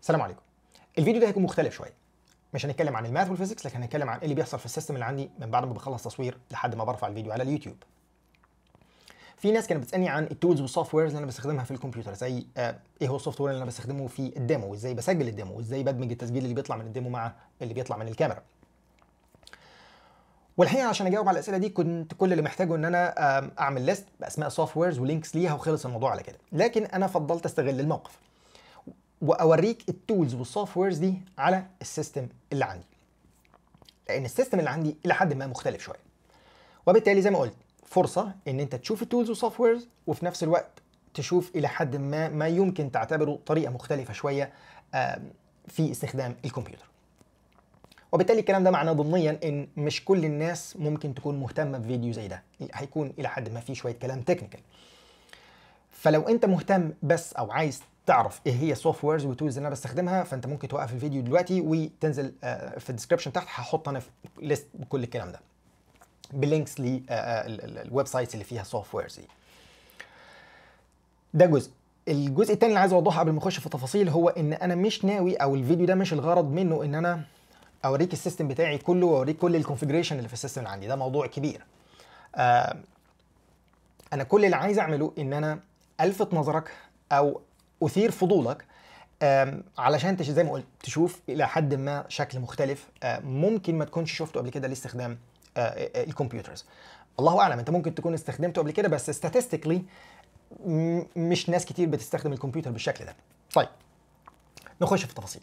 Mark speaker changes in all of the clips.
Speaker 1: السلام عليكم الفيديو ده هيكون مختلف شويه مش هنتكلم عن الماث والفيزيكس لكن هنتكلم عن ايه اللي بيحصل في السيستم اللي عندي من بعد ما بخلص تصوير لحد ما برفع الفيديو على اليوتيوب في ناس كانت بتسالني عن التولز والسوفت ويرز اللي انا بستخدمها في الكمبيوتر زي آه ايه هو السوفت وير اللي انا بستخدمه في الديمو وازاي بسجل الديمو وازاي بدمج التسجيل اللي بيطلع من الديمو مع اللي بيطلع من الكاميرا والحقيقه عشان اجاوب على الاسئله دي كنت كل اللي محتاجه ان انا اعمل ليست باسماء سوفت ويرز ولينكس ليها وخلص الموضوع على كده لكن انا فضلت استغل الموقف واوريك التولز والسوفت ويرز دي على السيستم اللي عندي لان السيستم اللي عندي الى حد ما مختلف شويه وبالتالي زي ما قلت فرصه ان انت تشوف التولز والسوفت ويرز وفي نفس الوقت تشوف الى حد ما ما يمكن تعتبره طريقه مختلفه شويه في استخدام الكمبيوتر وبالتالي الكلام ده معناه ضمنيا ان مش كل الناس ممكن تكون مهتمه بفيديو زي ده هيكون الى حد ما فيه شويه كلام تكنيكال فلو انت مهتم بس او عايز تعرف ايه هي السوفت ويرز والتولز اللي انا بستخدمها فانت ممكن توقف الفيديو دلوقتي وتنزل في الديسكربشن تحت هحط انا في ليست بكل الكلام ده بلينكس للويب سايتس اللي فيها سوفت ويرز دي ده جزء الجزء الثاني اللي عايز اوضحه قبل ما اخش في التفاصيل هو ان انا مش ناوي او الفيديو ده مش الغرض منه ان انا اوريك السيستم بتاعي كله واوريك كل الكونفجريشن اللي في السيستم اللي عندي ده موضوع كبير آه انا كل اللي عايز اعمله ان انا الفت نظرك او اثير فضولك علشان تش زي ما قلت تشوف الى حد ما شكل مختلف ممكن ما تكونش شفته قبل كده لاستخدام الكمبيوترز الله اعلم انت ممكن تكون استخدمته قبل كده بس statistically مش ناس كتير بتستخدم الكمبيوتر بالشكل ده طيب نخش في التفاصيل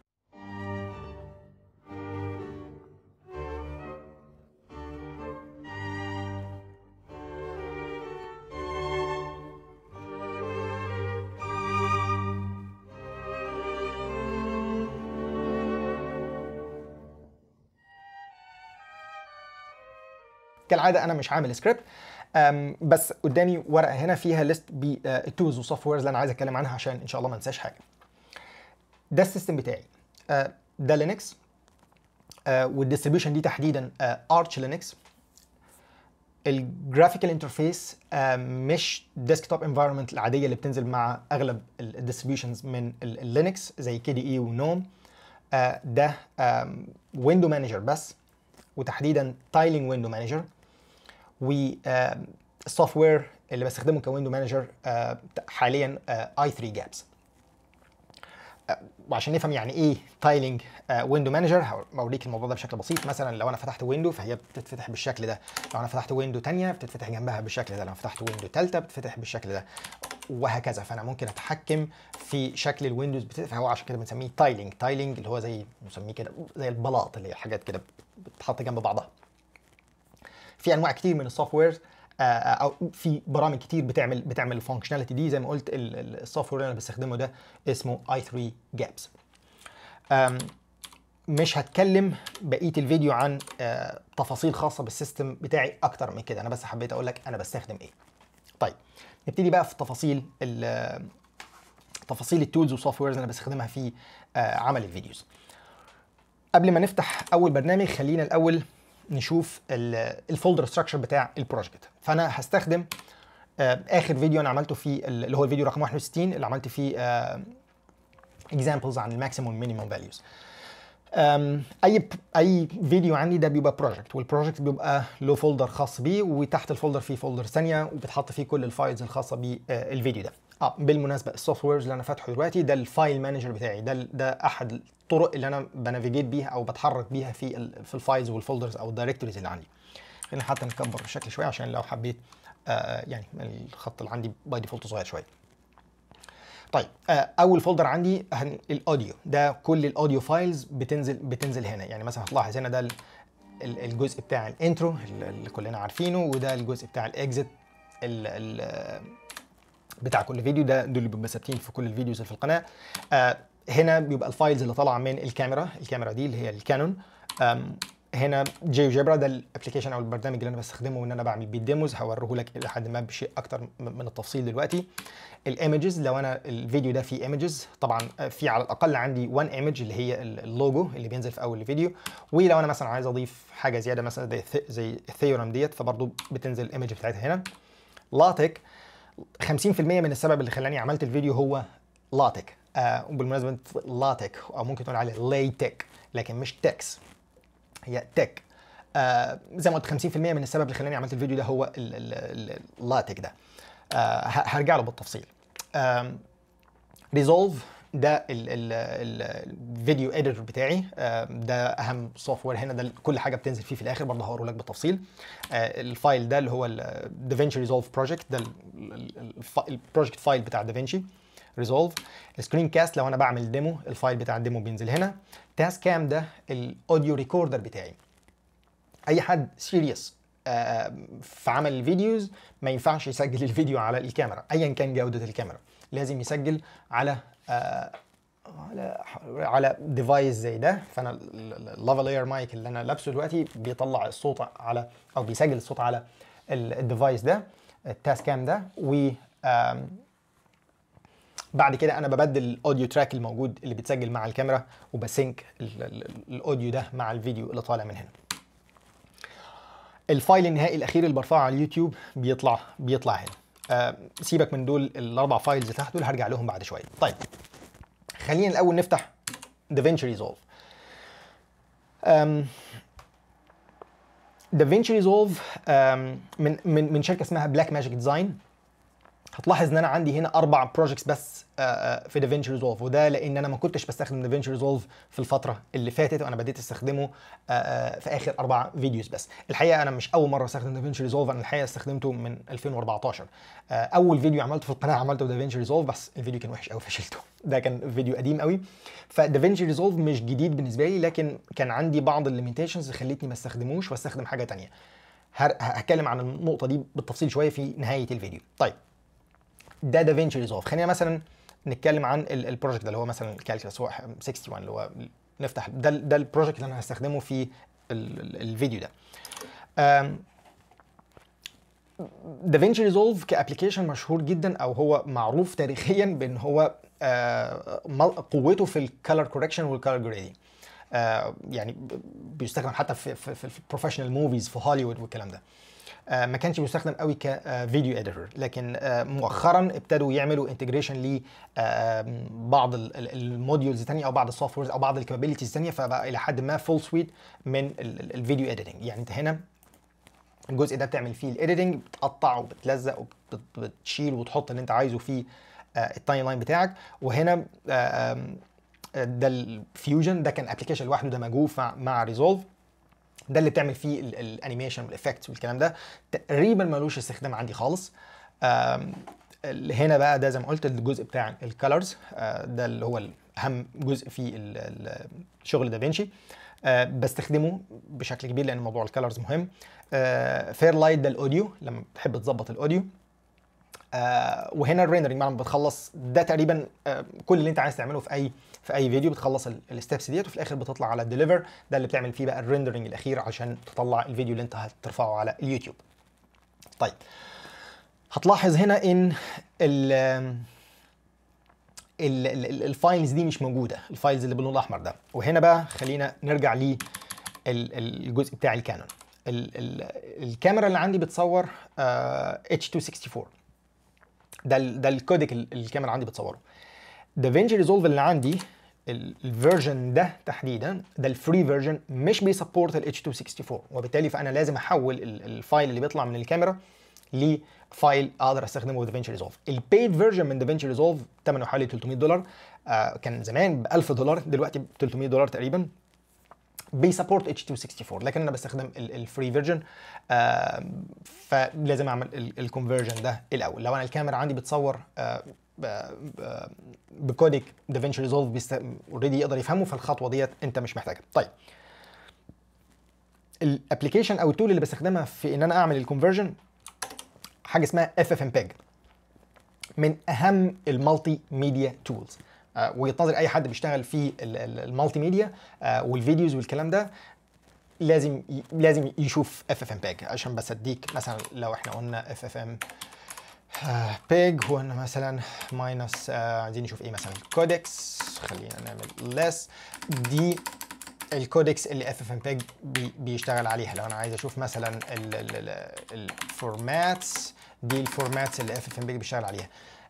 Speaker 1: كالعاده انا مش عامل سكريبت بس قدامي ورقه هنا فيها ليست بالتولز والسوفت ويرز اللي انا عايز اتكلم عنها عشان ان شاء الله ما انساش حاجه ده السيستم بتاعي ده لينكس والديستريبيوشن دي تحديدا ارش لينكس الجرافيكال انترفيس مش ديسكتوب انفايرمنت العاديه اللي بتنزل مع اغلب الديستريبيوشنز من اللينكس زي كي دي اي ونوم ده ويندو مانجر بس وتحديدا تايلينج ويندو مانجر والسوفت وير اللي بستخدمه كويندو مانجر حاليا اي 3 جابس وعشان نفهم يعني ايه تايلينج ويندو مانجر هوريك الموضوع ده بشكل بسيط مثلا لو انا فتحت ويندو فهي بتتفتح بالشكل ده لو انا فتحت ويندو ثانيه بتتفتح جنبها بالشكل ده لو فتحت ويندو ثالثه بتتفتح بالشكل ده وهكذا فانا ممكن اتحكم في شكل الويندوز بتتفتح فهو عشان كده بنسميه تايلينج تايلينج اللي هو زي نسميه كده زي البلاط اللي هي حاجات كده بتتحط جنب بعضها في انواع كتير من السوفت ويرز او في برامج كتير بتعمل بتعمل الفانكشناليتي دي زي ما قلت السوفت وير اللي انا بستخدمه ده اسمه اي 3 جابس مش هتكلم بقيه الفيديو عن تفاصيل خاصه بالسيستم بتاعي اكتر من كده انا بس حبيت اقول لك انا بستخدم ايه طيب نبتدي بقى في تفاصيل تفاصيل التولز والسوفت ويرز اللي انا بستخدمها في عمل الفيديوز قبل ما نفتح اول برنامج خلينا الاول نشوف الفولدر ستراكشر بتاع البروجكت فانا هستخدم اخر فيديو انا عملته فيه اللي هو الفيديو رقم 61 اللي عملت فيه اكزامبلز عن الماكسيموم مينيموم فاليوز اي اي فيديو عندي ده بيبقى بروجكت والبروجكت بيبقى له فولدر خاص بيه وتحت الفولدر فيه فولدر ثانيه وبتحط فيه كل الفايلز الخاصه بالفيديو ده اه بالمناسبه السوفت ويرز اللي انا فاتحه دلوقتي ده الفايل مانجر بتاعي ده ده احد الطرق اللي انا بنافيجيت بيها او بتحرك بيها في ال في الفايلز والفولدرز او الدايركتوريز اللي عندي خلينا حتى نكبر الشكل شويه عشان لو حبيت آه يعني الخط اللي عندي باي ديفولت صغير شويه طيب آه اول فولدر عندي الاوديو ده كل الاوديو فايلز بتنزل بتنزل هنا يعني مثلا هتلاحظ هنا ده الجزء بتاع الانترو اللي كلنا عارفينه وده الجزء بتاع الاكزit بتاع كل فيديو ده دول اللي بيبقوا ثابتين في كل الفيديوز اللي في القناه آه هنا بيبقى الفايلز اللي طالعه من الكاميرا الكاميرا دي اللي هي الكانون هنا جيو جبرا ده الابلكيشن او البرنامج اللي انا بستخدمه ان انا بعمل بيه ديموز هوريه لك الى حد ما بشيء اكتر من التفصيل دلوقتي الايمجز لو انا الفيديو ده فيه ايمجز طبعا في على الاقل عندي 1 ايمج اللي هي اللوجو اللي بينزل في اول الفيديو ولو انا مثلا عايز اضيف حاجه زياده مثلا زي زي الثيورم ديت فبرضه بتنزل الايمج بتاعتها هنا لاتك 50% من السبب اللي خلاني عملت الفيديو هو لاتك آه وبالمناسبه لاتك او ممكن تقول عليه ليتك لكن مش تكس هي تك آه زي ما قلت 50% من السبب اللي خلاني عملت الفيديو ده هو اللاتك ده آه هرجع له بالتفصيل ريزولف ده الفيديو اديتور بتاعي ده اهم سوفت وير هنا ده كل حاجه بتنزل فيه في الاخر برضه هوريه لك بالتفصيل الفايل ده اللي هو دافينشي ريزولف بروجكت ده البروجكت فايل بتاع دافينشي ريزولف السكرين كاست لو انا بعمل ديمو الفايل بتاع الديمو بينزل هنا تاس كام ده الاوديو ريكوردر بتاعي اي حد سيريس في عمل الفيديوز ما ينفعش يسجل الفيديو على الكاميرا ايا كان جوده الكاميرا لازم يسجل على آه على على ديفايس زي ده فانا اللافالير مايك اللي انا لابسه دلوقتي بيطلع الصوت على او بيسجل الصوت على الديفايس ده التاس كام ده و بعد كده انا ببدل الاوديو تراك الموجود اللي بيتسجل مع الكاميرا وبسync الاوديو ده مع الفيديو اللي طالع من هنا الفايل النهائي الاخير اللي برفعه على اليوتيوب بيطلع بيطلع هنا آه سيبك من دول الاربع فايلز تحت دول هرجع لهم بعد شويه طيب خلينا الاول نفتح دافينشي ريزولف دافينشي ريزولف من من من شركه اسمها بلاك ماجيك ديزاين هتلاحظ ان انا عندي هنا اربع بروجكتس بس في دافينشي ريزولف وده لان انا ما كنتش بستخدم دافينشي ريزولف في الفتره اللي فاتت وانا بديت استخدمه في اخر اربع فيديوز بس الحقيقه انا مش اول مره استخدم دافينشي ريزولف انا الحقيقه استخدمته من 2014 اول فيديو عملته في القناه عملته بدافينشي ريزولف بس الفيديو كان وحش قوي فشلته ده كان فيديو قديم قوي فدافينشي ريزولف مش جديد بالنسبه لي لكن كان عندي بعض الليميتيشنز خلتني ما استخدموش واستخدم حاجه ثانيه هتكلم عن النقطه دي بالتفصيل شويه في نهايه الفيديو طيب ده دافينشي ريزولف خلينا مثلا نتكلم عن البروجكت ده اللي هو مثلا الكالكولس هو 61 اللي هو نفتح ده ده البروجكت اللي انا هستخدمه في الفيديو ده دافينشي ريزولف كابلكيشن مشهور جدا او هو معروف تاريخيا بان هو قوته في الكالر كوركشن والكالر جريدنج يعني بيستخدم حتى في في, في البروفيشنال موفيز في هوليوود والكلام ده ما كانش بيستخدم قوي كفيديو اديتور لكن مؤخرا ابتدوا يعملوا انتجريشن ل بعض الموديولز الثانيه او بعض السوفت ويرز او بعض الكابابيلتيز الثانيه فبقى الى حد ما فول سويت من الفيديو اديتنج يعني انت هنا الجزء ده بتعمل فيه الايديتنج بتقطع وبتلزق وبتشيل وتحط اللي انت عايزه في التايم لاين بتاعك وهنا ده الفيوجن ده كان ابلكيشن لوحده دمجوه مع مع ريزولف ده اللي بتعمل فيه الانيميشن والافكتس والكلام ده تقريبا ملوش استخدام عندي خالص هنا بقى ده زي ما قلت الجزء بتاع الكالرز ده اللي هو اهم جزء في شغل دافينشي بستخدمه بشكل كبير لان موضوع الكالرز مهم فير لايت ده الاوديو لما بتحب تظبط الاوديو آه وهنا الريندرنج بعد ما بتخلص ده تقريبا آه كل اللي انت عايز تعمله في اي في اي فيديو بتخلص الستبس ديت وفي الاخر بتطلع على الديليفر ده اللي بتعمل فيه بقى الريندرنج الاخير عشان تطلع الفيديو اللي انت هترفعه على اليوتيوب طيب هتلاحظ هنا ان ال الفايلز دي مش موجوده الفايلز اللي باللون الاحمر ده وهنا بقى خلينا نرجع للجزء بتاع الكانون الكاميرا اللي عندي بتصور اتش 264 ده ال ده الكوديك الكاميرا عندي بتصوره دافينشي ريزولف اللي عندي الفيرجن ده تحديدا ده الفري فيرجن مش بيسبورت ال H264 وبالتالي فانا لازم احول الفايل اللي بيطلع من الكاميرا لفايل اقدر استخدمه في دافينشي ريزولف البيد فيرجن من دافينشي ريزولف ثمنه حوالي 300 دولار آه كان زمان ب 1000 دولار دلوقتي ب 300 دولار تقريبا بيسبورت اتش 264 لكن انا بستخدم الفري فيرجن آه فلازم اعمل الكونفرجن ده الاول لو انا الكاميرا عندي بتصور آه بكوديك دافينشي ريزولف اوريدي يقدر يفهمه فالخطوه ديت انت مش محتاجها طيب الابلكيشن او التول اللي بستخدمها في ان انا اعمل الكونفرجن حاجه اسمها اف اف ام بيج من اهم المالتي ميديا تولز وجهه نظري اي حد بيشتغل في المالتي ميديا والفيديوز والكلام ده لازم لازم يشوف اف اف ام بيج عشان بس اديك مثلا لو احنا قلنا اف اف ام بيج هو مثلا ماينس عايزين نشوف ايه مثلا كودكس خلينا نعمل ليس دي الكودكس اللي اف اف ام بيج بيشتغل عليها لو انا عايز اشوف مثلا الفورماتس دي الفورماتس اللي اف اف ام بيج بيشتغل عليها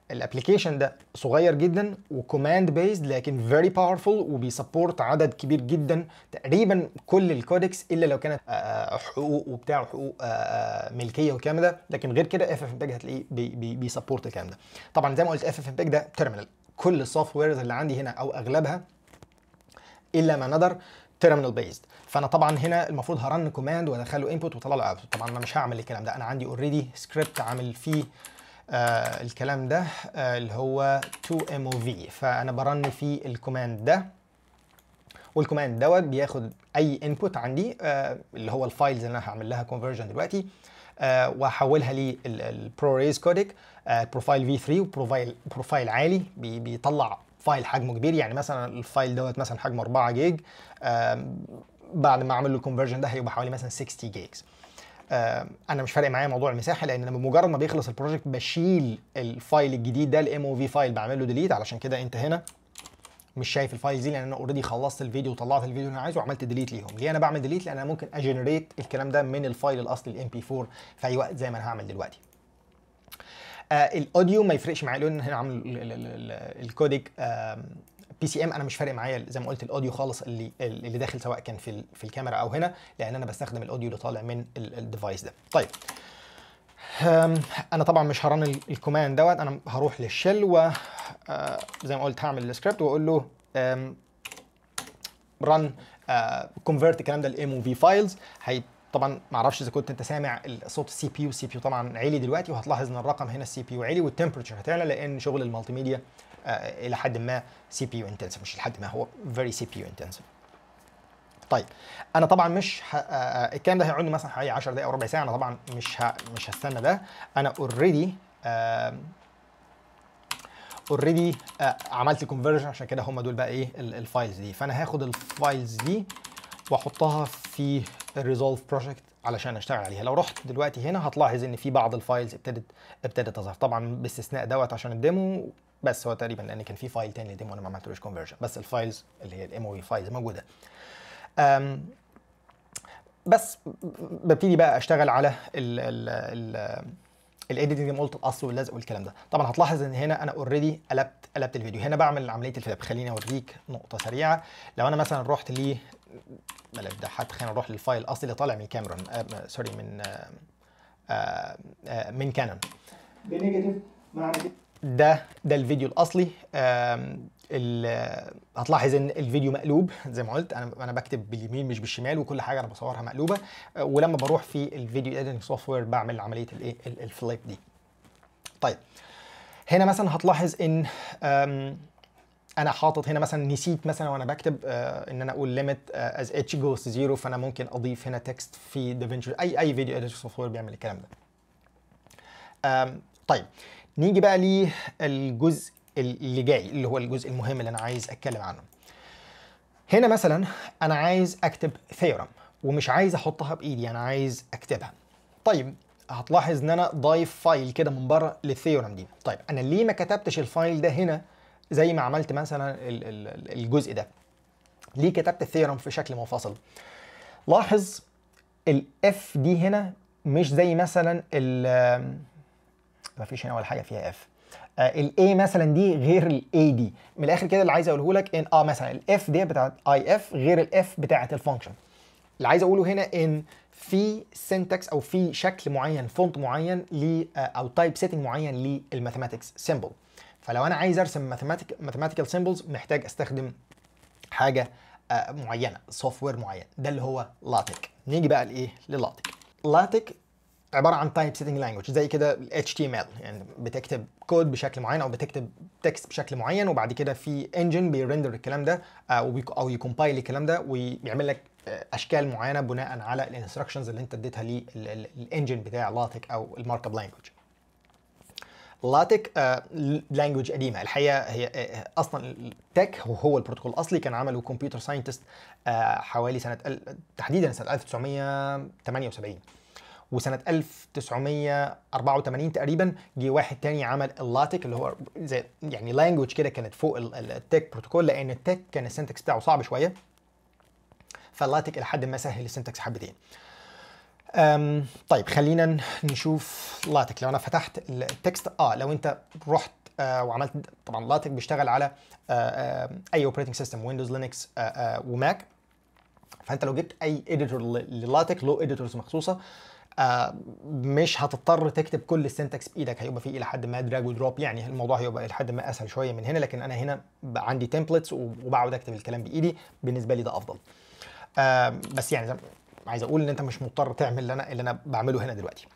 Speaker 1: الابلكيشن ده صغير جدا وكوماند بيزد لكن فيري باورفول وبيسبورت عدد كبير جدا تقريبا كل الكودكس الا لو كانت آه، حقوق وبتاع وحقوق آه، آه، ملكيه والكلام ده لكن غير كده اف اف امبيج هتلاقيه بي بي بيسبورت الكلام ده طبعا زي ما قلت اف اف امبيج ده تيرمينال كل السوفت ويرز اللي عندي هنا او اغلبها الا ما ندر تيرمينال بيزد فانا طبعا هنا المفروض هرن كوماند وادخله انبوت واطلع له اوتبوت طبعا انا مش هعمل الكلام ده انا عندي اوريدي سكريبت عامل فيه آه الكلام ده آه اللي هو 2 ام او في فانا برن فيه الكوماند ده والكوماند دوت بياخد اي انبوت عندي آه اللي هو الفايلز اللي انا هعمل لها كونفرجن دلوقتي آه واحولها للبرو ريز كوديك بروفايل في 3 وبروفايل بروفايل عالي بي بيطلع فايل حجمه كبير يعني مثلا الفايل دوت مثلا حجمه 4 جيج آه بعد ما اعمل له الكونفرجن ده هيبقى حوالي مثلا 60 جيجز آه انا مش فارق معايا موضوع المساحه لان انا بمجرد ما بيخلص البروجكت بشيل الفايل الجديد ده الام او في فايل بعمل له ديليت علشان كده انت هنا مش شايف الفايل دي لان انا اوريدي خلصت الفيديو وطلعت الفيديو اللي انا عايزه وعملت ديليت ليهم ليه انا بعمل ديليت لان انا ممكن اجنريت الكلام ده من الفايل الاصلي الام بي 4 في اي وقت زي ما انا هعمل دلوقتي آه الاوديو ما يفرقش معايا لان هنا عامل الكوديك بي سي ام انا مش فارق معايا زي ما قلت الاوديو خالص اللي اللي داخل سواء كان في في الكاميرا او هنا لان انا بستخدم الاوديو اللي طالع من الديفايس ده طيب انا طبعا مش هرن الكوماند دوت انا هروح للشل و زي ما قلت هعمل السكريبت واقول له رن كونفرت الكلام ده لام او في فايلز هي طبعا ما اعرفش اذا كنت انت سامع صوت السي بي يو السي بي يو طبعا عالي دلوقتي وهتلاحظ ان الرقم هنا السي بي يو عالي والتمبرتشر هتعلى لان شغل المالتي ميديا آه الى حد ما سي بي يو انتنسيف مش لحد ما هو فيري سي بي يو انتنسيف طيب انا طبعا مش ه... آه الكلام ده هيقعد مثلا حوالي 10 دقائق او ربع ساعه انا طبعا مش ه... مش هستنى ده انا اوريدي اوريدي آه عملت الكونفرجن عشان كده هم دول بقى ايه الفايلز دي فانا هاخد الفايلز دي واحطها في الريزولف بروجكت علشان اشتغل عليها لو رحت دلوقتي هنا هتلاحظ ان في بعض الفايلز ابتدت ابتدت تظهر طبعا باستثناء دوت عشان الديمو بس هو تقريبا لان كان في فايل تاني للديمو انا ما عملتلوش كونفرجن بس الفايلز اللي هي الام او فايلز موجوده أم بس ببتدي بقى اشتغل على ال ال ال الايديتنج زي ما قلت الاصل واللزق والكلام ده طبعا هتلاحظ ان هنا انا اوريدي قلبت قلبت الفيديو هنا بعمل عمليه الفليب خليني اوريك نقطه سريعه لو انا مثلا رحت ل بلاش ده حتى خلينا نروح للفايل الاصلي اللي طالع من كاميرون آه سوري من آه آه من كانون
Speaker 2: بنيجاتيف معنى
Speaker 1: ده ده الفيديو الاصلي هتلاحظ ان الفيديو مقلوب زي ما قلت انا انا بكتب باليمين مش بالشمال وكل حاجه انا بصورها مقلوبه ولما بروح في الفيديو اديتنج سوفت وير بعمل عمليه الايه الفليب دي طيب هنا مثلا هتلاحظ ان انا حاطط هنا مثلا نسيت مثلا وانا بكتب آه ان انا اقول ليميت از اتش جوز تو زيرو فانا ممكن اضيف هنا تكست في دافنشي اي اي فيديو اديتنج سوفت وير بيعمل الكلام ده طيب نيجي بقى للجزء اللي جاي اللي هو الجزء المهم اللي انا عايز اتكلم عنه هنا مثلا انا عايز اكتب ثيورم ومش عايز احطها بايدي انا عايز اكتبها طيب هتلاحظ ان انا ضايف فايل كده من بره للثيورم دي طيب انا ليه ما كتبتش الفايل ده هنا زي ما عملت مثلا الجزء ده ليه كتبت الثيورم في شكل منفصل لاحظ الاف دي هنا مش زي مثلا ال ما فيش هنا ولا حاجه فيها اف الاي مثلا دي غير الاي دي من الاخر كده اللي عايز اقوله لك ان اه مثلا الاف دي بتاعت اي اف غير الاف بتاعت الفانكشن اللي عايز اقوله هنا ان في سنتكس او في شكل معين فونت معين ل او تايب سيتنج معين للماثيماتكس سيمبل فلو انا عايز ارسم ماثيماتيكال سيمبلز محتاج استخدم حاجه معينه سوفت وير معين ده اللي هو لاتك نيجي بقى لايه للاتك لاتك عباره عن تايب سيتنج لانجوج زي كده ال HTML يعني بتكتب كود بشكل معين او بتكتب تكست بشكل معين وبعد كده في انجن بيرندر الكلام ده او يكمبايل الكلام ده ويعمل لك اشكال معينه بناء على الانستراكشنز اللي انت اديتها للانجن بتاع لاتك او المارك اب لانجوج لاتك لانجوج قديمه الحقيقه هي آه اصلا التك هو البروتوكول الاصلي كان عمله كمبيوتر ساينتست آه حوالي سنه تحديدا سنه 1978 وسنه 1984 تقريبا جه واحد تاني عمل اللاتك اللي هو زي يعني لانجوج كده كانت فوق التك بروتوكول لان التك كان السنتكس بتاعه صعب شويه فاللاتك الى حد ما سهل السنتكس حبتين أم طيب خلينا نشوف لاتك لو انا فتحت التكست اه لو انت رحت آه وعملت طبعا لاتك بيشتغل على آه آه اي اوبريتنج سيستم ويندوز لينكس آه آه وماك فانت لو جبت اي اديتور للاتك له اديتورز مخصوصه آه مش هتضطر تكتب كل السنتكس بايدك هيبقى في الى حد ما دراج ودروب يعني الموضوع هيبقى الى حد ما اسهل شويه من هنا لكن انا هنا بقى عندي تمبلتس وبقعد اكتب الكلام بايدي بالنسبه لي ده افضل آه بس يعني زي ما- عايز اقول ان انت مش مضطر تعمل اللي انا اللي انا بعمله هنا دلوقتي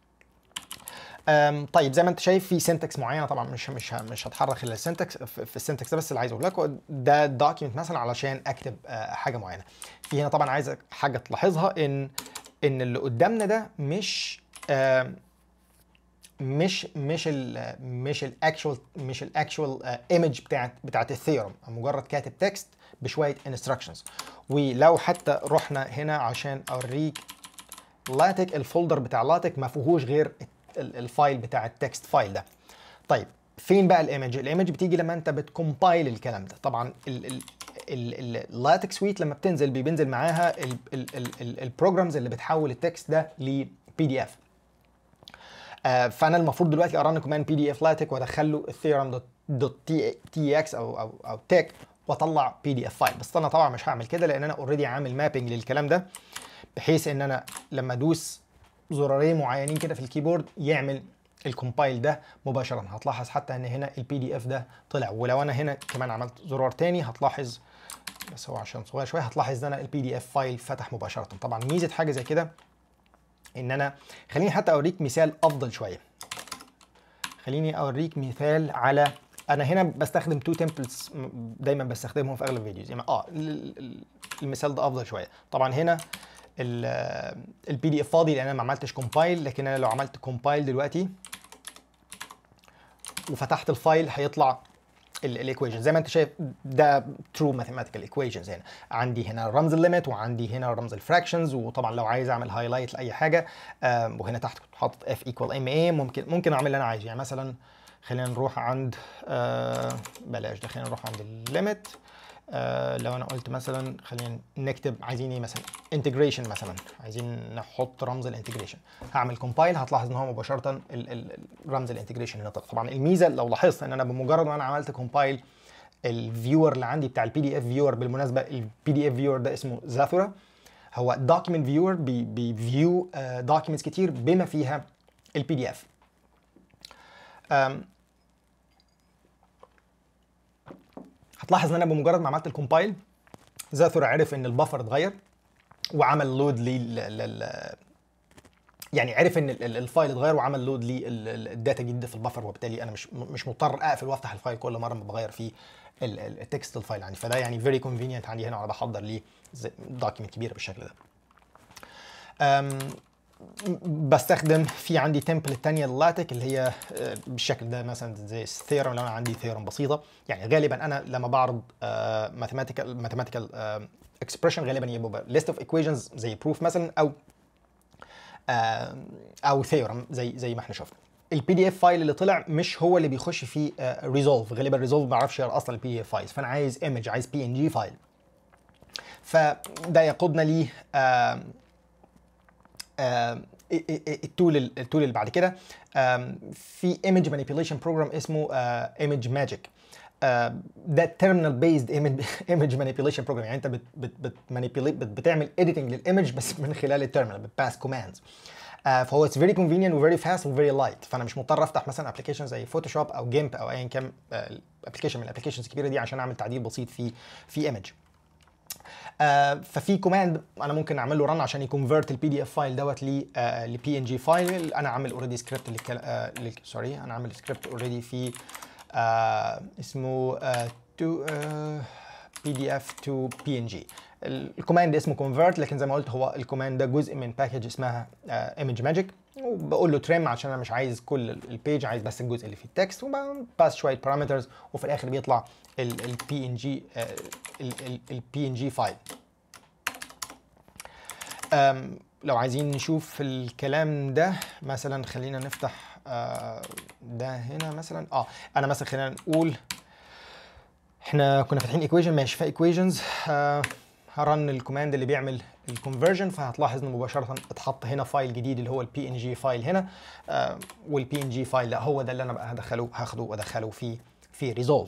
Speaker 1: أم، طيب زي ما انت شايف في سنتكس معينه طبعا مش مش ه- مش هتحرك الا السنتكس في في السنتكس ده بس اللي عايز اقول لك ده دوكيمنت مثلا علشان اكتب آه، حاجه معينه في هنا طبعا عايز حاجه تلاحظها ان ان اللي قدامنا ده مش آم، مش مش ال مش الاكشوال مش الاكشوال ايمج بتاعت بتاعت الثيورم مجرد كاتب تكست بشويه انستراكشنز ولو حتى رحنا هنا عشان اوريك لاتك الفولدر بتاع لاتك ما فيهوش غير ال- الفايل بتاع التكست فايل ده طيب فين بقى الايمج الايمج بتيجي لما انت بتكومبايل الكلام ده طبعا اللاتك سويت لما بتنزل بي- بينزل معاها البروجرامز اللي بتحول التكست ده لبي دي اف فانا المفروض دلوقتي ارن كمان بي دي اف لاتك وادخل له الثيورم دوت دوت تي تي اكس او او او تك واطلع بي دي اف فايل بس انا طبعا مش هعمل كده لان انا اوريدي عامل مابنج للكلام ده بحيث ان انا لما ادوس زرارين معينين كده في الكيبورد يعمل الكومبايل ده مباشره هتلاحظ حتى ان هنا البي دي اف ده طلع ولو انا هنا كمان عملت زرار تاني هتلاحظ بس هو عشان صغير شويه هتلاحظ ان انا البي دي اف فايل فتح مباشره طبعا ميزه حاجه زي كده ان انا خليني حتى اوريك مثال افضل شويه خليني اوريك مثال على انا هنا بستخدم تو تمبلتس دايما بستخدمهم في اغلب الفيديوز يعني اه ال- ال- المثال ده افضل شويه طبعا هنا البي دي اف فاضي لان انا ما عملتش كومبايل لكن انا لو عملت كومبايل دلوقتي وفتحت الفايل هيطلع الايكويشن زي ما انت شايف ده ترو ماثيماتيكال ايكويشنز هنا عندي هنا رمز الليميت وعندي هنا رمز الفراكشنز وطبعا لو عايز اعمل هايلايت لاي حاجه آم، وهنا تحت كنت حاطط اف ايكوال ام اي ممكن ممكن اعمل اللي انا عايزه يعني مثلا خلينا نروح عند آه بلاش ده خلينا نروح عند الليميت آه لو انا قلت مثلا خلينا نكتب عايزين ايه مثلا انتجريشن مثلا عايزين نحط رمز الانتجريشن هعمل كومبايل هتلاحظ ان هو مباشره ال- ال- ال- رمز الانتجريشن هنا طلع طبعا الميزه لو لاحظت ان انا بمجرد ما انا عملت كومبايل الفيور اللي عندي بتاع البي دي اف فيور بالمناسبه البي دي اف فيور ده اسمه زاثورا هو دوكيمنت فيور بيفيو دوكيمنتس كتير بما فيها البي دي اف هتلاحظ ان انا بمجرد ما عملت الكومبايل زاثورا عرف ان البفر اتغير وعمل لود لل لل- يعني عرف ان ال- ال- الفايل اتغير وعمل لود للداتا جديد في البفر وبالتالي انا مش مش مضطر اقفل وافتح الفايل كل مره ما بغير فيه ال- ال- التكست الفايل عندي فده يعني فيري كونفينينت عندي هنا وانا بحضر ليه دوكيمنت كبيره بالشكل ده أم، بستخدم في عندي تمبلت تانية للاتك اللي هي آه، بالشكل ده مثلا زي الثيرم لو انا عندي ثيرم بسيطه يعني غالبا انا لما بعرض ماثيماتيكال ماثيماتيكال اكسبريشن غالبا يبقى ليست اوف ايكويشنز زي بروف مثلا او آه، او ثيورم زي زي ما احنا شفنا البي دي اف فايل اللي طلع مش هو اللي بيخش فيه ريزولف غالبا ريزولف ما بيعرفش يقرا اصلا البي دي اف فايلز فانا عايز ايمج عايز بي ان جي فايل فده يقودنا ليه آه، آه، التول التول اللي بعد كده آم، في ايمج مانيبيوليشن بروجرام اسمه ايمج ماجيك ده تيرمينال بيزد ايمج مانيبيوليشن بروجرام يعني انت بت بت بت manipulate- بت بتعمل اديتنج للايمج بس من خلال التيرمينال بتباس كوماندز فهو اتس فيري كونفينينت وفيري فاست وفيري لايت فانا مش مضطر افتح مثلا ابلكيشن زي فوتوشوب او جيمب او ايا كان الابلكيشن من الابلكيشنز الكبيره دي عشان اعمل تعديل بسيط في في ايمج آه، ففي كوماند انا ممكن اعمل له رن عشان يكونفرت البي دي اف فايل دوت ل لبي ان جي فايل انا عامل اوريدي سكريبت سوري انا عامل سكريبت اوريدي في آه، اسمه تو بي دي اف تو بي ان جي الكوماند اسمه كونفرت لكن زي ما قلت هو الكوماند ده جزء من باكج اسمها ايمج ماجيك وبقول له تريم عشان انا مش عايز كل البيج عايز بس الجزء اللي فيه التكست وباس شويه بارامترز وفي الاخر بيطلع البي ان جي البي ان جي فايل أم، لو عايزين نشوف الكلام ده مثلا خلينا نفتح آه، ده هنا مثلا اه انا مثلا خلينا نقول احنا كنا فاتحين ايكويشن ماشي فايكويشنز هرن الكوماند اللي بيعمل الكونفرجن فهتلاحظ انه مباشره اتحط هنا فايل جديد اللي هو البي ان جي فايل هنا آه والبي ان جي فايل ده هو ده اللي انا بقى هدخله هاخده وادخله في في ريزولف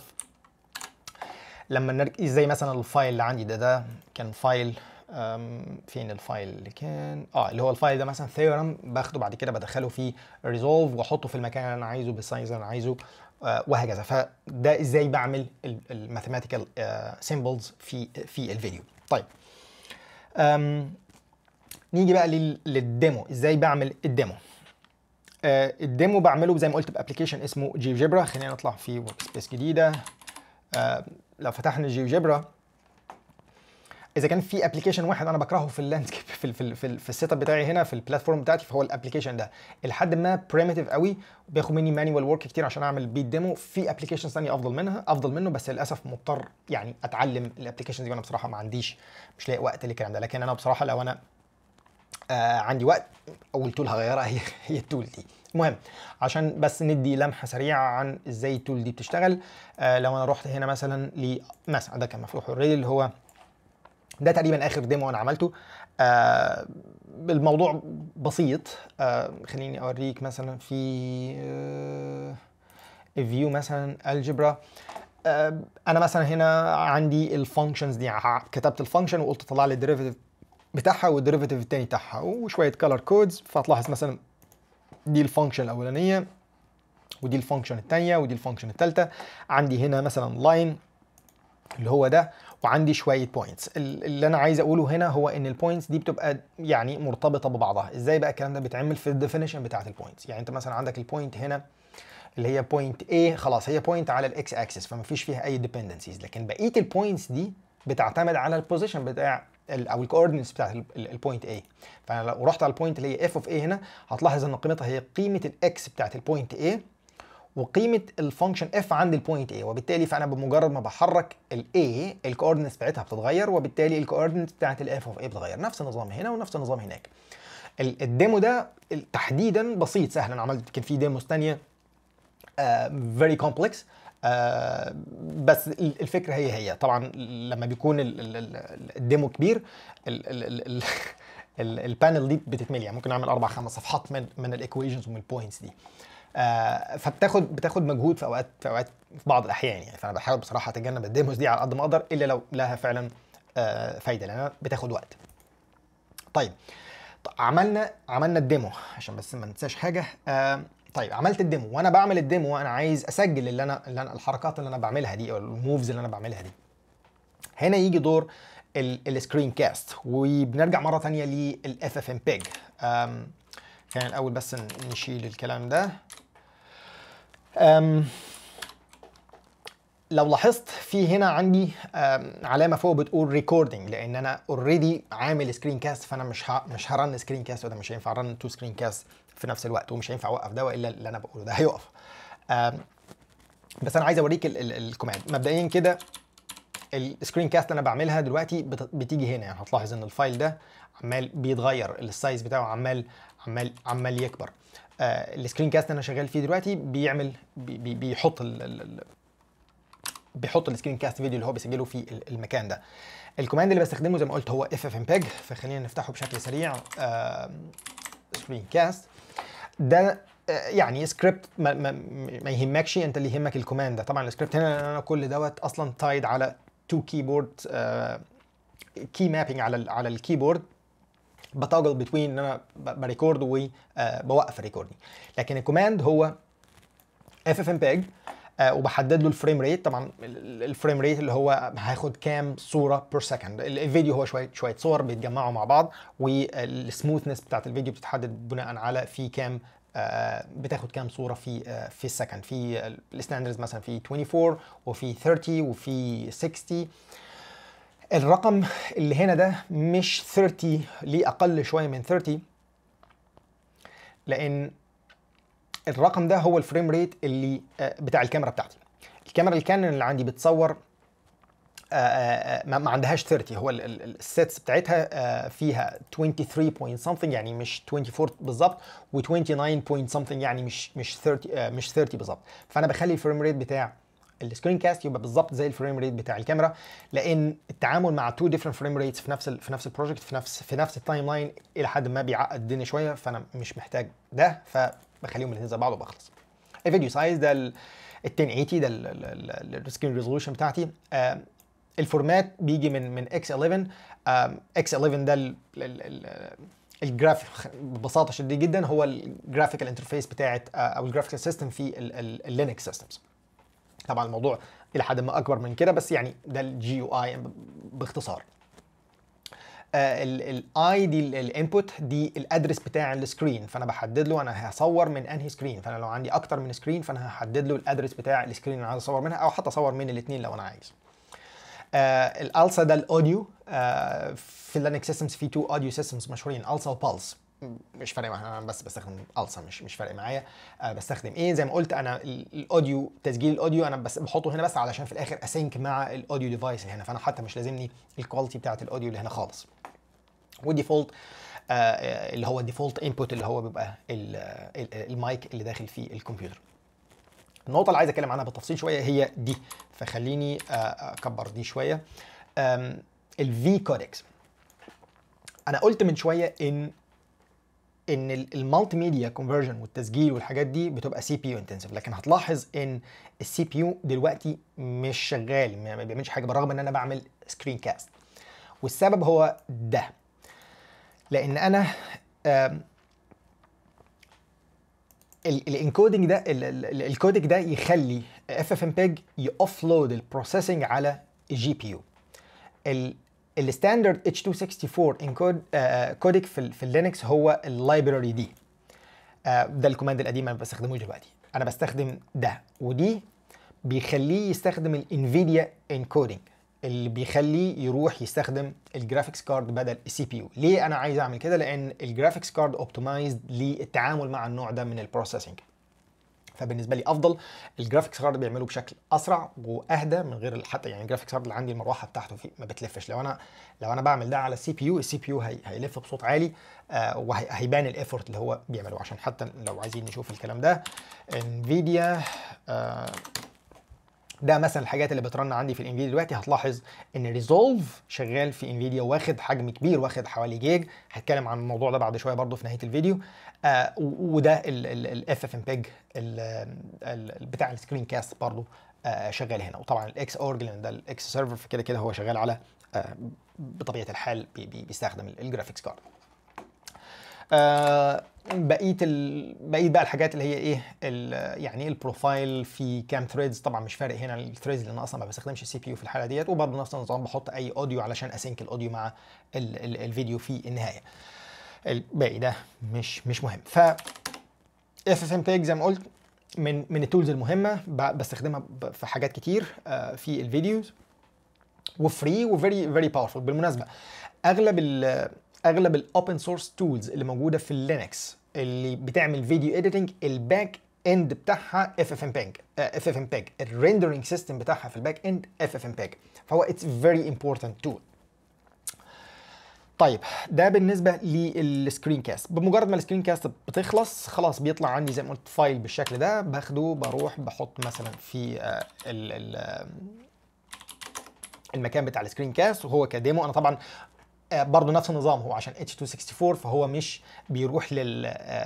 Speaker 1: لما نرجع زي مثلا الفايل اللي عندي ده ده كان فايل أم، فين الفايل اللي كان اه اللي هو الفايل ده مثلا ثيورم باخده بعد كده بدخله في ريزولف واحطه في المكان اللي انا عايزه بالسايز اللي انا عايزه آه وهكذا فده ازاي بعمل الماثيماتيكال سيمبلز في في الفيديو طيب أم نيجي بقى لل- للديمو ازاي بعمل الديمو آه الديمو بعمله زي ما قلت بابلكيشن اسمه جيوجبرا خلينا نطلع في ورك سبيس جديده آه لو فتحنا جيوجبرا اذا كان في ابلكيشن واحد انا بكرهه في اللاندسكيب في ال في ال في, ال في السيت اب بتاعي هنا في البلاتفورم بتاعتي فهو الابلكيشن ده لحد ما بريمتيف قوي بياخد مني مانيوال ورك كتير عشان اعمل بيت ديمو في ابلكيشنز ثانيه افضل منها افضل منه بس للاسف مضطر يعني اتعلم الابلكيشنز دي وانا بصراحه ما عنديش مش لاقي وقت للكلام ده لكن انا بصراحه لو انا آه عندي وقت اول تول هغيرها هي هي التول دي المهم عشان بس ندي لمحه سريعه عن ازاي التول دي بتشتغل آه لو انا رحت هنا مثلا ل مثلا ده كان مفتوح اوريدي اللي هو ده تقريبا اخر ديمو انا عملته آه الموضوع بسيط آه خليني اوريك مثلا في آه فيو مثلا الجبرا آه انا مثلا هنا عندي الفانكشنز دي ع- كتبت الفانكشن وقلت طلع لي الديريفيتيف بتاعها والديريفيتيف التاني بتاعها وشويه كلر كودز فهتلاحظ مثلا دي الفانكشن الاولانيه ودي الفانكشن الثانيه ودي الفانكشن الثالثه عندي هنا مثلا لاين اللي هو ده وعندي شويه بوينتس اللي انا عايز اقوله هنا هو ان البوينتس دي بتبقى يعني مرتبطه ببعضها ازاي بقى الكلام ده بيتعمل في الديفينيشن بتاعت البوينتس يعني انت مثلا عندك البوينت هنا اللي هي بوينت A خلاص هي بوينت على الاكس اكسس فما فيش فيها اي ديبندنسيز لكن بقيه البوينتس دي بتعتمد على البوزيشن بتاع ال او الكوردينتس بتاعت البوينت A فانا لو رحت على البوينت اللي هي اف اوف A هنا هتلاحظ ان قيمتها هي قيمه الاكس بتاعت البوينت A وقيمه الفانكشن اف عند البوينت A وبالتالي فانا بمجرد ما بحرك ال A الكوردينتس بتاعتها بتتغير وبالتالي الكوردينتس بتاعت الاف اوف A بتتغير نفس النظام هنا ونفس النظام هناك ال- الديمو ده تحديدا بسيط سهل انا عملت كان في ديموز ثانيه فيري كومبلكس بس ال- الفكره هي هي طبعا لما بيكون ال- ال- ال- الديمو كبير ال- ال- ال- ال- ال- البانل دي بتتملي يعني ممكن اعمل اربع خمس صفحات من من الايكويشنز ومن البوينتس دي آه، فبتاخد بتاخد مجهود في اوقات في اوقات في بعض الاحيان يعني فانا بحاول بصراحه اتجنب الديموز دي على قد ما اقدر الا لو لها فعلا آه، فايده لانها بتاخد وقت طيب ط- عملنا عملنا الديمو عشان بس ما ننساش حاجه آه طيب عملت الديمو وانا بعمل الديمو انا عايز اسجل اللي انا اللي انا الحركات اللي انا بعملها دي او الموفز اللي انا بعملها دي هنا يجي دور السكرين كاست وبنرجع مره ثانيه للاف اف ام بيج كان الاول بس ن- نشيل الكلام ده أم لو لاحظت في هنا عندي آم، علامه فوق بتقول ريكوردنج لان انا اوريدي عامل سكرين كاست فانا مش ه... مش هرن سكرين كاست وده مش هينفع ارن تو سكرين كاست في نفس الوقت ومش هينفع اوقف ده الا اللي انا بقوله ده هيقف آم، بس انا عايز اوريك ال- ال- الكوماند مبدئيا كده السكرين كاست اللي انا بعملها دلوقتي بت- بتيجي هنا يعني هتلاحظ ان الفايل ده عمال بيتغير السايز بتاعه عمال عمال عمال يكبر آه السكرين كاست اللي انا شغال فيه دلوقتي بيعمل بي بي بيحط ال ال ال بيحط السكرين كاست فيديو اللي هو بيسجله في ال- المكان ده الكوماند اللي بستخدمه زي ما قلت هو اف اف ام بيج فخلينا نفتحه بشكل سريع سكرين كاست ده آه، يعني سكريبت ما, ما, ما يهمكش انت اللي يهمك الكوماند ده طبعا السكريبت هنا لأن انا كل دوت اصلا تايد على تو كيبورد كي مابينج على ال- على الكيبورد بتاجل بتوين ان انا ب- بريكورد وبوقف الريكوردنج لكن الكوماند هو اف اف ام بيج وبحدد له الفريم ريت طبعا ال- ال- الفريم ريت اللي هو هياخد كام صوره بير سكند الفيديو هو شويه شويه صور بيتجمعوا مع بعض والسموثنس بتاعت الفيديو بتتحدد بناء على في كام آه، بتاخد كام صوره في آه، في السكند في الستاندرز مثلا في 24 وفي 30 وفي 60 الرقم اللي هنا ده مش 30 ليه اقل شويه من 30 لان الرقم ده هو الفريم ريت اللي آه، بتاع الكاميرا بتاعتي الكاميرا الكانون اللي عندي بتصور آه، آه، آه، ما ما عندهاش 30 هو ال- ال- ال- السيتس بتاعتها آه، فيها 23 point something يعني مش 24 بالظبط و29 point something يعني مش مش 30 آه، مش 30 بالظبط فانا بخلي الفريم ريت بتاع السكرين كاست يبقى بالظبط زي الفريم ريت بتاع الكاميرا لان التعامل مع تو ديفرنت فريم ريتس في نفس ال في نفس البروجكت في نفس في نفس التايم لاين الى حد ما بيعقد الدنيا شويه فانا مش محتاج ده فبخليهم الاثنين زي بعض وبخلص الفيديو سايز ده ال 1080 ده السكرين ريزولوشن بتاعتي آه، الفورمات بيجي من من اكس 11 اكس 11 ده ال- ال- ال- الجرافيك ببساطه شديده جدا هو الجرافيكال انترفيس بتاعت آه، او الجرافيكال سيستم في اللينكس سيستمز طبعا الموضوع الى حد ما اكبر من كده بس يعني ده الجي يو اي باختصار الاي دي الانبوت دي الادرس بتاع السكرين فانا بحدد له انا هصور من انهي سكرين فانا لو عندي اكتر من سكرين فانا هحدد له الادرس بتاع السكرين اللي انا عايز اصور منها او حتى اصور من الاثنين لو انا عايز آه الالسا ده الاوديو آه في اللينكس سيستمز في تو اوديو سيستمز مشهورين السا وبالس مش فارق معايا انا بس بستخدم السا مش مش فارق معايا آه بستخدم ايه زي ما قلت انا ال- الاوديو تسجيل الاوديو انا بس بحطه هنا بس علشان في الاخر اسync مع الاوديو ديفايس اللي هنا فانا حتى مش لازمني الكواليتي بتاعت الاوديو اللي هنا خالص وديفولت آه اللي هو الديفولت انبوت اللي هو بيبقى ال- ال- المايك اللي داخل في الكمبيوتر النقطة اللي عايز اتكلم عنها بالتفصيل شوية هي دي فخليني آه، اكبر دي شوية الفي كودكس انا قلت من شوية ان ان المالتي ميديا كونفرجن والتسجيل والحاجات دي بتبقى سي بي يو انتنسيف لكن هتلاحظ ان السي بي يو دلوقتي مش شغال ما ما بيعملش حاجه بالرغم ان انا بعمل سكرين كاست والسبب هو ده لان انا آم، الانكودنج ده ال- ال- ال- الكودك ده يخلي اف اف ام بيج يوفلود البروسيسنج على الجي بي يو الستاندرد اتش 264 انكود كودك في ال- في اللينكس هو اللايبراري دي آه، ده الكوماند القديم انا ما بستخدموش دلوقتي انا بستخدم ده ودي بيخليه يستخدم الانفيديا انكودنج اللي بيخليه يروح يستخدم الجرافيكس كارد بدل السي بي يو ليه انا عايز اعمل كده لان الجرافيكس كارد اوبتمايزد للتعامل مع النوع ده من البروسيسنج فبالنسبه لي افضل الجرافيكس كارد بيعمله بشكل اسرع واهدى من غير حتى يعني الجرافيكس كارد اللي عندي المروحه بتاعته فيه ما بتلفش لو انا لو انا بعمل ده على السي بي يو السي بي يو هي هيلف بصوت عالي آه وهيبان الايفورت اللي هو بيعمله عشان حتى لو عايزين نشوف الكلام ده انفيديا آه ده مثلا الحاجات اللي بترن عندي في الانفيديا دلوقتي هتلاحظ ان ريزولف شغال في انفيديا واخد حجم كبير واخد حوالي جيج هتكلم عن الموضوع ده بعد شويه برضو في نهايه الفيديو آه و- وده الاف اف ام بيج بتاع السكرين كاست برضو آه شغال هنا وطبعا الاكس اورج لان ده الاكس سيرفر فكده كده هو شغال على آه بطبيعه الحال بي بي بيستخدم الجرافيكس كارد آه بقيه ال... بقيه بقى الحاجات اللي هي ايه ال... يعني ايه البروفايل في كام ثريدز طبعا مش فارق هنا الثريدز لان اصلا ما بستخدمش السي بي يو في الحاله ديت وبرضه نفس النظام بحط اي اوديو علشان اسync الاوديو مع ال... ال... الفيديو في النهايه الباقي ده مش مش مهم ف اف اف ام بيج زي ما قلت من من التولز المهمه ب- بستخدمها ب- في حاجات كتير آه، في الفيديوز وفري وفيري فيري باورفول بالمناسبه اغلب ال اغلب الاوبن سورس تولز اللي موجوده في اللينكس اللي بتعمل فيديو اديتنج الباك اند بتاعها اف اف ام بيج اف اف ام بيج الريندرنج سيستم بتاعها في الباك اند اف اف ام بيج فهو اتس فيري امبورتنت تول طيب ده بالنسبه للسكرين كاست بمجرد ما السكرين كاست بتخلص خلاص بيطلع عندي زي ما قلت فايل بالشكل ده باخده بروح بحط مثلا في آه، ال ال آه، المكان بتاع السكرين كاست وهو كديمو انا طبعا آه، برضو نفس النظام هو عشان اتش 264 فهو مش بيروح لل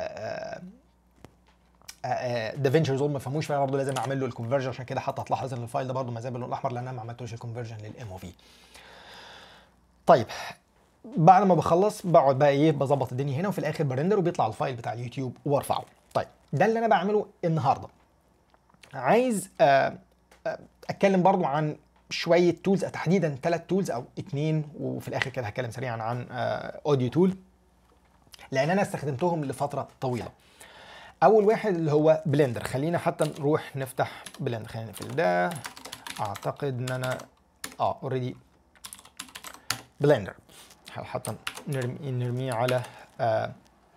Speaker 1: دافينشي ريزولف ما فهموش فانا برضه لازم اعمل له الكونفرجن عشان كده حتى هتلاحظ ان الفايل ده برضه ما زال باللون الاحمر لان انا ما عملتوش الكونفرجن للام او في طيب بعد ما بخلص بقعد بقى ايه بظبط الدنيا هنا وفي الاخر برندر وبيطلع الفايل بتاع اليوتيوب وارفعه طيب ده اللي انا بعمله النهارده عايز آه، آه، اتكلم برضو عن شويه تولز تحديدا ثلاث تولز او اتنين وفي الاخر كده هتكلم سريعا عن اوديو تول لان انا استخدمتهم لفتره طويله اول واحد اللي هو بلندر خلينا حتى نروح نفتح بلندر خلينا نقفل ده اعتقد ان انا اه اوريدي بلندر حتى نرمي نرميه على آه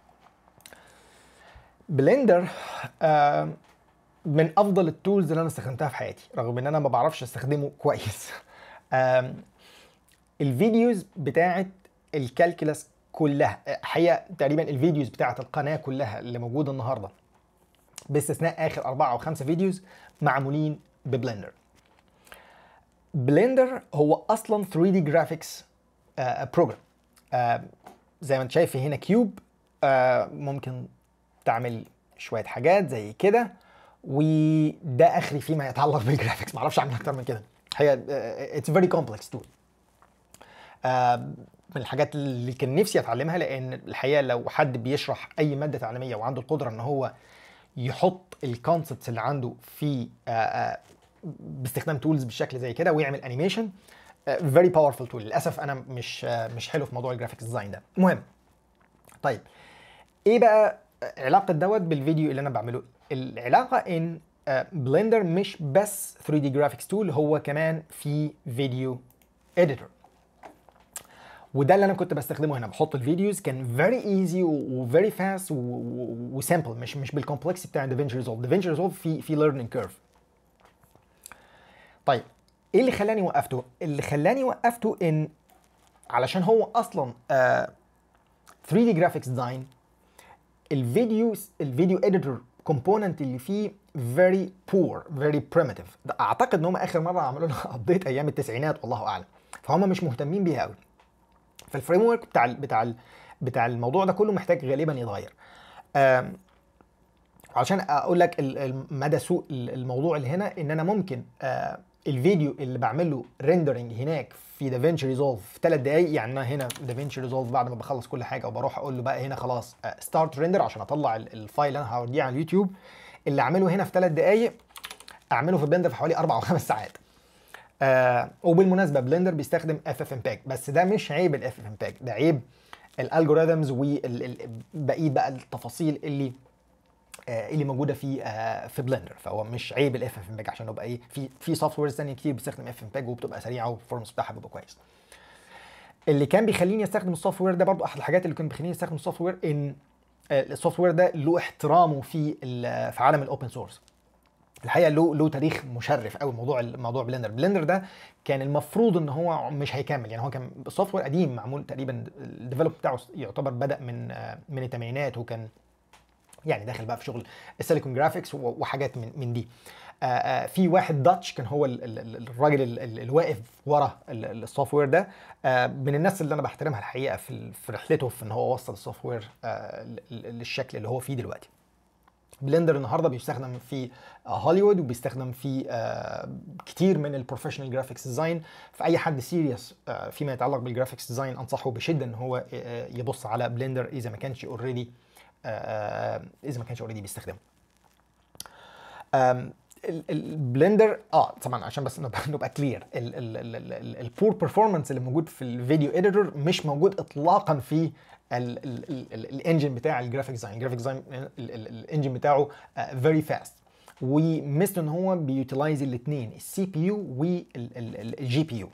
Speaker 1: بلندر آه من افضل التولز اللي انا استخدمتها في حياتي رغم ان انا ما بعرفش استخدمه كويس آم، الفيديوز بتاعت الكالكولاس كلها حقيقه تقريبا الفيديوز بتاعت القناه كلها اللي موجوده النهارده باستثناء اخر اربعه او خمسه فيديوز معمولين ببلندر بلندر هو اصلا 3 دي جرافيكس بروجرام زي ما انت شايف هنا كيوب آه، ممكن تعمل شويه حاجات زي كده وده اخري فيما يتعلق بالجرافيكس ما اعرفش اعمل اكتر من كده هي اتس فيري كومبلكس تول من الحاجات اللي كان نفسي اتعلمها لان الحقيقه لو حد بيشرح اي ماده تعليميه وعنده القدره ان هو يحط الكونسبتس اللي عنده في آه، آه، باستخدام تولز بالشكل زي كده ويعمل انيميشن فيري باورفul تول للاسف انا مش آه، مش حلو في موضوع الجرافيكس ديزاين ده المهم طيب ايه بقى علاقه دوت بالفيديو اللي انا بعمله العلاقه ان بلندر مش بس 3 دي جرافيكس تول هو كمان في فيديو اديتور وده اللي انا كنت بستخدمه هنا بحط الفيديوز كان فيري ايزي وفيري فاست وسامبل مش مش بالكومبلكس بتاع دافينشي ريزولف دافينشي ريزولف في في ليرنينج كيرف طيب ايه اللي خلاني وقفته اللي خلاني وقفته ان علشان هو اصلا آه 3 دي جرافيكس ديزاين الفيديو الفيديو اديتور كومبوننت اللي فيه very poor very primitive ده اعتقد ان هم اخر مره عملوا لها ابديت ايام التسعينات والله اعلم فهم مش مهتمين بيها قوي فالفريم ورك بتاع ال بتاع ال بتاع الموضوع ده كله محتاج غالبا يتغير آم، عشان اقول لك ال- ال- مدى سوء ال- الموضوع اللي هنا ان انا ممكن آه، الفيديو اللي بعمل له ريندرنج هناك في دافينشي ريزولف في ثلاث دقائق يعني انا هنا دافينشي ريزولف بعد ما بخلص كل حاجه وبروح اقول له بقى هنا خلاص ستارت ريندر عشان اطلع ال- الفايل اللي انا هوديه على اليوتيوب اللي اعمله هنا في ثلاث دقائق اعمله في بلندر في حوالي اربع او خمس ساعات آه وبالمناسبه بلندر بيستخدم اف اف امباك بس ده مش عيب الاف اف امباك ده عيب الالجوريثمز وبقيه بقى التفاصيل اللي آه، اللي موجوده في آه، في بلندر فهو مش عيب الاف اف امباج عشان يبقى ايه في في سوفت ويرز ثانيه كتير بتستخدم اف امباج وبتبقى سريعه والبرفورمانس بتاعها بيبقى كويس اللي كان بيخليني استخدم السوفت وير ده برضو احد الحاجات اللي كان بيخليني استخدم السوفت وير ان آه، السوفت وير ده له احترامه في ال- في عالم الاوبن سورس الحقيقه له له تاريخ مشرف قوي موضوع موضوع بلندر بلندر ده كان المفروض ان هو مش هيكمل يعني هو كان سوفت وير قديم معمول تقريبا الديفلوب بتاعه يعتبر بدا من آه، من الثمانينات وكان يعني داخل بقى في شغل السيليكون جرافيكس و- وحاجات من من دي آه، آه، في واحد داتش كان هو ال- ال- ال- الراجل ال- ال- الواقف ورا ال- ال- السوفت وير ده آه، من الناس اللي انا بحترمها الحقيقه في ال- في رحلته في ان هو وصل السوفت وير آه، ل- ل- للشكل اللي هو فيه دلوقتي بلندر النهارده بيستخدم في آه، هوليوود وبيستخدم في آه، كتير من البروفيشنال جرافيكس ديزاين فاي حد سيريس فيما يتعلق بالجرافيكس ديزاين انصحه بشده ان هو آه، يبص على بلندر اذا ما كانش اوريدي اذا ما كانش اوريدي بيستخدمه آم، ال- البلندر اه طبعا عشان بس نبقى نبقى كلير البور بيرفورمانس اللي موجود في الفيديو اديتور مش موجود اطلاقا في الانجن بتاع الجرافيك ديزاين الجرافيك ديزاين الانجن بتاعه فيري فاست ومثل ان هو بيوتيلايز الاثنين السي بي يو والجي بي يو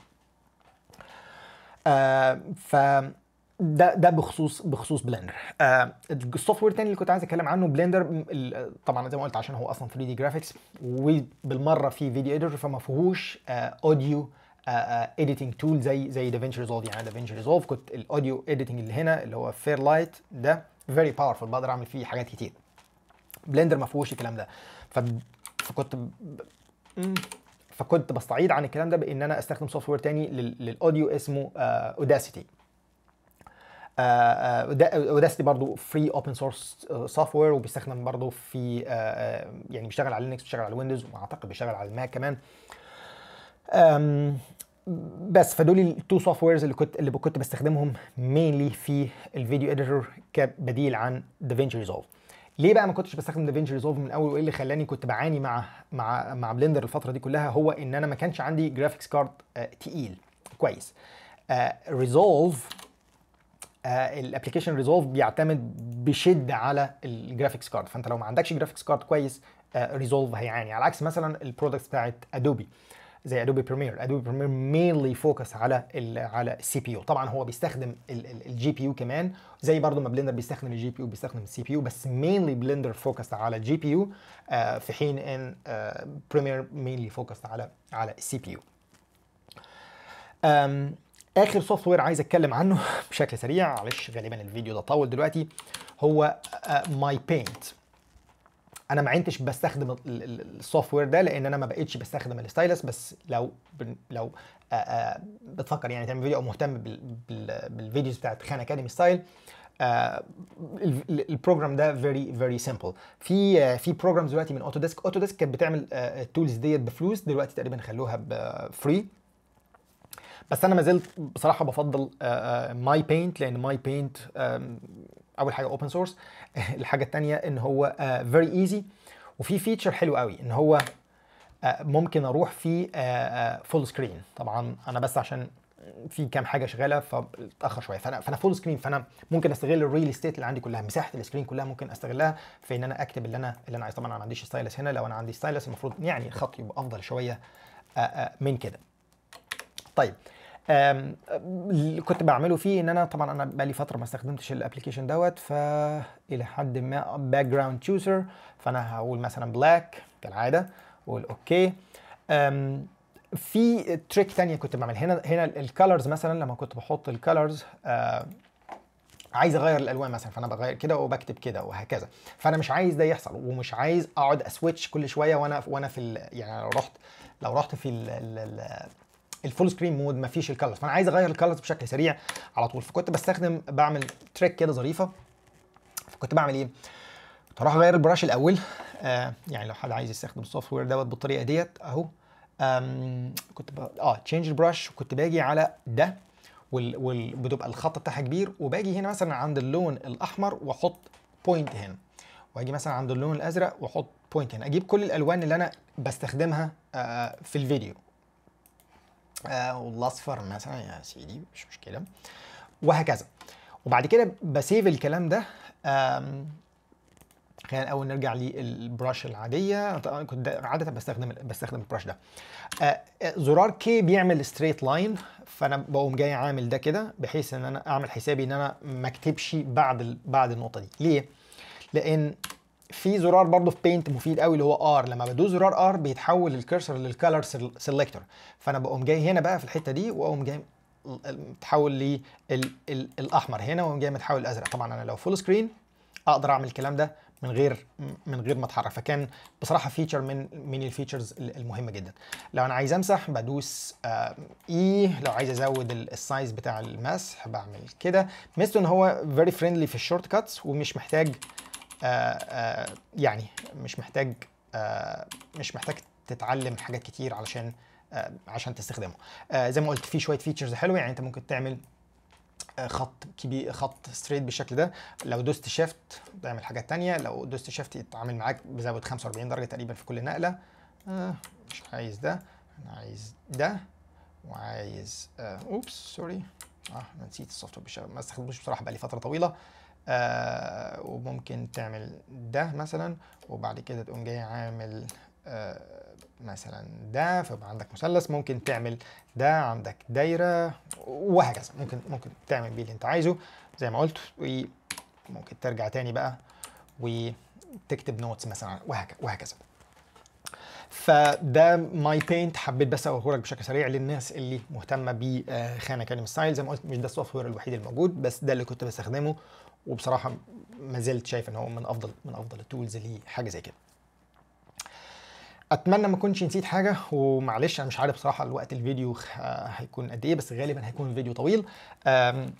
Speaker 1: ف ده ده بخصوص بخصوص بلندر آه السوفت وير الثاني اللي كنت عايز اتكلم عنه بلندر م- ال- طبعا زي ما قلت عشان هو اصلا 3 دي جرافيكس وبالمره في فيديو اديتور فما فيهوش اوديو اديتنج تول زي زي دافينشي ريزولف يعني دافينشي ريزولف كنت الاوديو اديتنج اللي هنا اللي هو فير لايت ده فيري باورفul بقدر اعمل فيه حاجات كتير بلندر ما فيهوش الكلام ده ف... فكنت ب... مم. فكنت بستعيد عن الكلام ده بان انا استخدم سوفت وير تاني لل... للاوديو اسمه اوداسيتي اوداسيتي برضو فري اوبن سورس سوفت وير وبيستخدم برضو في آه، آه، يعني بيشتغل على لينكس بيشتغل على ويندوز واعتقد بيشتغل على الماك كمان أم، بس فدول التو سوفت ويرز اللي كنت اللي كنت بستخدمهم مينلي في الفيديو اديتور كبديل عن دافينشي ريزولف ليه بقى ما كنتش بستخدم دافينشي ريزولف من الاول وايه اللي خلاني كنت بعاني مع مع مع بلندر الفتره دي كلها هو ان انا ما كانش عندي جرافيكس كارد تقيل كويس ريزولف الابلكيشن ريزولف بيعتمد بشده على الجرافيكس كارد فانت لو ما عندكش جرافيكس كارد كويس ريزولف هيعاني على عكس مثلا البرودكتس بتاعت ادوبي زي ادوبي بريمير ادوبي بريمير مينلي فوكس على ال على السي بي يو طبعا هو بيستخدم الجي بي يو كمان زي برضو ما بلندر بيستخدم الجي بي يو بيستخدم السي بي يو بس مينلي بلندر فوكس على الجي بي يو في حين ان بريمير مينلي فوكس على على السي بي يو أم، اخر سوفت وير عايز اتكلم عنه بشكل سريع معلش غالبا الفيديو ده طول دلوقتي هو ماي بينت انا ما عدتش بستخدم السوفت وير ده لان انا ما بقتش بستخدم الستايلس بس لو بن لو آه، آه، بتفكر يعني تعمل فيديو او مهتم بال بال بالفيديوز بتاعت خان اكاديمي ستايل آه، ال- ال- البروجرام ده فيري فيري سمبل في آه، في بروجرامز دلوقتي من اوتوديسك اوتوديسك كانت بتعمل التولز ديت بفلوس دلوقتي تقريبا خلوها بفري بس انا ما زلت بصراحه بفضل ماي بينت لان ماي بينت اول حاجه اوبن سورس الحاجه الثانيه ان هو فيري ايزي وفي فيتشر حلو قوي ان هو آه، ممكن اروح فيه فول سكرين طبعا انا بس عشان في كام حاجه شغاله فاتاخر شويه فانا فانا فول سكرين فانا ممكن استغل الريل استيت اللي عندي كلها مساحه السكرين كلها ممكن استغلها في ان انا اكتب اللي انا اللي انا عايز طبعا انا ما عنديش ستايلس هنا لو انا عندي ستايلس المفروض يعني الخط يبقى افضل شويه آه، آه، من كده طيب آم، اللي كنت بعمله فيه ان انا طبعا انا بقالي فتره ما استخدمتش الابلكيشن دوت فالى حد ما باك جراوند تشوزر فانا هقول مثلا بلاك كالعاده واقول اوكي أم، في تريك تانية كنت بعملها هنا هنا الكالرز مثلا لما كنت بحط الكالرز عايز اغير الالوان مثلا فانا بغير كده وبكتب كده وهكذا فانا مش عايز ده يحصل ومش عايز اقعد اسويتش كل شويه وانا وانا في ال- يعني لو رحت لو رحت في ال ال ال الفول سكرين مود ما فيش الكالرز فانا عايز اغير الكالرز بشكل سريع على طول فكنت بستخدم بعمل تريك كده ظريفه فكنت بعمل ايه كنت اروح اغير البراش الاول آه يعني لو حد عايز يستخدم السوفت وير دوت بالطريقه ديت اهو آم، كنت ب... اه تشينج البراش وكنت باجي على ده وال... وال... بتبقى الخط بتاعها كبير وباجي هنا مثلا عند اللون الاحمر واحط بوينت هنا واجي مثلا عند اللون الازرق واحط بوينت هنا اجيب كل الالوان اللي انا بستخدمها آه في الفيديو آه والاصفر مثلا يا سيدي مش مشكله وهكذا وبعد كده بسيف الكلام ده آم، خلينا الاول نرجع للبراش العاديه طبعا كنت دا- عاده بستخدم بستخدم البراش ده آه، آه، زرار كي بيعمل ستريت لاين فانا بقوم جاي عامل ده كده بحيث ان انا اعمل حسابي ان انا ما اكتبش بعد ال- بعد النقطه دي ليه لان في زرار برضه في بينت مفيد قوي اللي هو ار لما بدوس زرار ار بيتحول الكرسر للكالر سيلكتور فانا بقوم جاي هنا بقى في الحته دي واقوم جاي متحول للاحمر هنا واقوم جاي متحول الازرق طبعا انا لو فول سكرين اقدر اعمل الكلام ده من غير من غير ما اتحرك فكان بصراحه فيتشر من من الفيتشرز المهمه جدا لو انا عايز امسح بدوس اي لو عايز ازود ال- السايز بتاع المسح بعمل كده ميزته ان هو فيري فريندلي في الشورت كاتس ومش محتاج آه، آه، يعني مش محتاج آه، مش محتاج تتعلم حاجات كتير علشان آه، عشان تستخدمه آه، زي ما قلت في شويه فيتشرز حلوه يعني انت ممكن تعمل آه، خط كبير خط ستريت بالشكل ده لو دوست شيفت تعمل حاجات تانية لو دوست شيفت يتعامل معاك بزاويه 45 درجه تقريبا في كل نقله آه مش عايز ده انا عايز ده وعايز آه اوبس سوري اه انا نسيت السوفت وير بيشتغل ما استخدموش بصراحه بقالي فتره طويله آه وممكن تعمل ده مثلا وبعد كده تقوم جاي عامل آه مثلا ده فيبقى عندك مثلث ممكن تعمل ده عندك دايره وهكذا ممكن ممكن تعمل بيه اللي انت عايزه زي ما قلت وممكن ترجع تاني بقى وتكتب نوتس مثلا وهك- وهكذا فده ماي بينت حبيت بس اوريه لك بشكل سريع للناس اللي مهتمه بخانه كلمه ستايل زي ما قلت مش ده السوفت وير الوحيد الموجود بس ده اللي كنت بستخدمه وبصراحه ما زلت شايف ان هو من افضل من افضل التولز اللي حاجه زي كده اتمنى ما اكونش نسيت حاجه ومعلش انا مش عارف بصراحه الوقت الفيديو آه، هيكون قد ايه بس غالبا هيكون الفيديو طويل آم،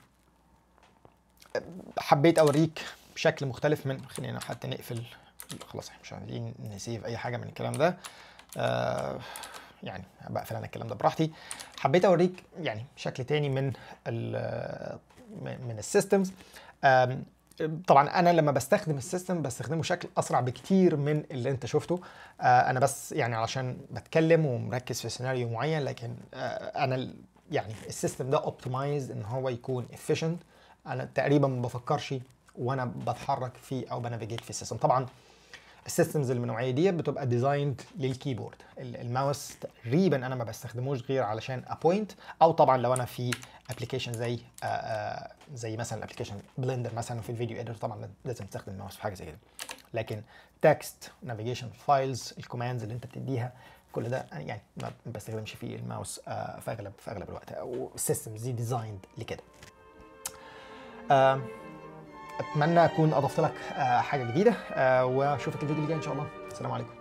Speaker 1: حبيت اوريك بشكل مختلف من خلينا حتى نقفل خلاص احنا مش عايزين نسيف اي حاجه من الكلام ده آه يعني بقفل انا الكلام ده براحتي حبيت اوريك يعني شكل تاني من ال من من السيستمز آم، طبعا انا لما بستخدم السيستم بستخدمه بشكل اسرع بكتير من اللي انت شفته آه انا بس يعني علشان بتكلم ومركز في سيناريو معين لكن آه انا ال- يعني السيستم ده اوبتمايز ان هو يكون efficient انا تقريبا ما بفكرش وانا بتحرك فيه او بنافيجيت في السيستم طبعا السيستمز اللي من النوعيه دي بتبقى ديزايند للكيبورد ال- الماوس تقريبا انا ما بستخدموش غير علشان ابوينت او طبعا لو انا في ابلكيشن زي آه، آه، زي مثلا الابلكيشن بلندر مثلا في الفيديو اديتور طبعا لازم تستخدم الماوس في حاجه زي كده لكن تكست نافيجيشن فايلز الكوماندز اللي انت بتديها كل ده يعني ما بستخدمش فيه الماوس آه، في اغلب في اغلب الوقت او السيستمز دي ديزايند لكده آه، اتمنى اكون اضفت لك آه، حاجه جديده آه، واشوفك الفيديو اللي جاي ان شاء الله السلام عليكم